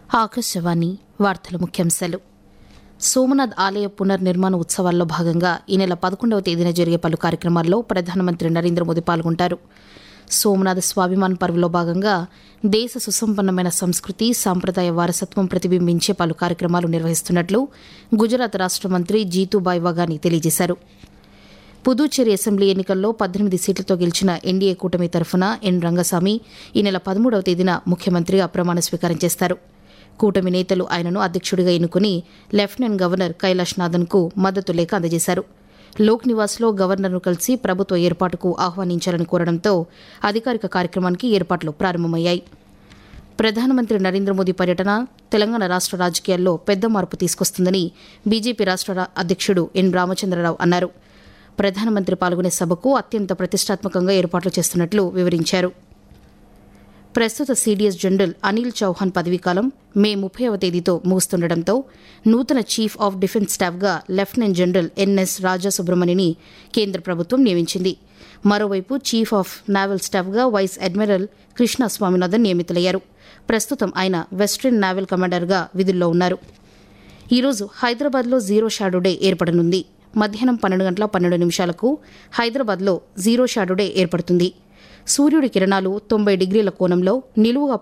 ఆకాశవాణి వార్తల ముఖ్యాంశాలు సోమనాథ్ ఆలయ పునర్నిర్మాణ ఉత్సవాల్లో భాగంగా ఈ నెల పదకొండవ తేదీన జరిగే పలు కార్యక్రమాల్లో ప్రధానమంత్రి నరేంద్ర మోదీ పాల్గొంటారు సోమనాథ స్వాభిమాన్ పర్వలో భాగంగా దేశ సుసంపన్నమైన సంస్కృతి సాంప్రదాయ వారసత్వం ప్రతిబింబించే పలు కార్యక్రమాలు నిర్వహిస్తున్నట్లు గుజరాత్ రాష్ట మంత్రి జీతుబాయ్ వగాని తెలియజేశారు పుదుచ్చేరి అసెంబ్లీ ఎన్నికల్లో పద్దెనిమిది సీట్లతో గెలిచిన ఎన్డీఏ కూటమి తరఫున ఎన్ రంగస్వామి ఈ నెల పదమూడవ తేదీన ముఖ్యమంత్రిగా ప్రమాణ స్వీకారం చేస్తారు కూటమి నేతలు ఆయనను అధ్యక్షుడిగా ఎన్నుకుని లెఫ్టినెంట్ గవర్నర్ కైలాష్ నాథన్కు మద్దతు లేఖ అందజేశారు లోక్ నివాస్లో గవర్నర్ను కలిసి ప్రభుత్వ ఏర్పాటుకు ఆహ్వానించాలని కోరడంతో అధికారిక కార్యక్రమానికి ఏర్పాట్లు ప్రారంభమయ్యాయి ప్రధానమంత్రి నరేంద్ర మోదీ పర్యటన తెలంగాణ రాష్ట రాజకీయాల్లో పెద్ద మార్పు తీసుకొస్తుందని బీజేపీ రాష్ట రా- అధ్యక్షుడు ఎన్ రామచంద్రరావు అన్నారు ప్రధానమంత్రి పాల్గొనే సభకు అత్యంత ప్రతిష్టాత్మకంగా ఏర్పాట్లు చేస్తున్నట్లు వివరించారు ప్రస్తుత సీడీఎస్ జనరల్ అనిల్ చౌహాన్ పదవీకాలం మే ముప్పైవ తేదీతో ముగుస్తుండటంతో నూతన చీఫ్ ఆఫ్ డిఫెన్స్ స్టాఫ్గా లెఫ్టినెంట్ జనరల్ ఎన్ఎస్ రాజా సుబ్రహ్మణ్యని కేంద్ర ప్రభుత్వం నియమించింది మరోవైపు చీఫ్ ఆఫ్ నావల్ స్టాఫ్గా వైస్ అడ్మిరల్ కృష్ణ స్వామినాథన్ నియమితులయ్యారు ప్రస్తుతం ఆయన వెస్ట్రన్ నావల్ కమాండర్గా విధుల్లో ఉన్నారు ఈరోజు హైదరాబాద్లో జీరో షాడో డే ఏర్పడనుంది మధ్యాహ్నం పన్నెండు గంటల పన్నెండు నిమిషాలకు హైదరాబాద్లో జీరో షాడో డే ఏర్పడుతుంది సూర్యుడి కిరణాలు తొంభై డిగ్రీల కోణంలో నిలువుగా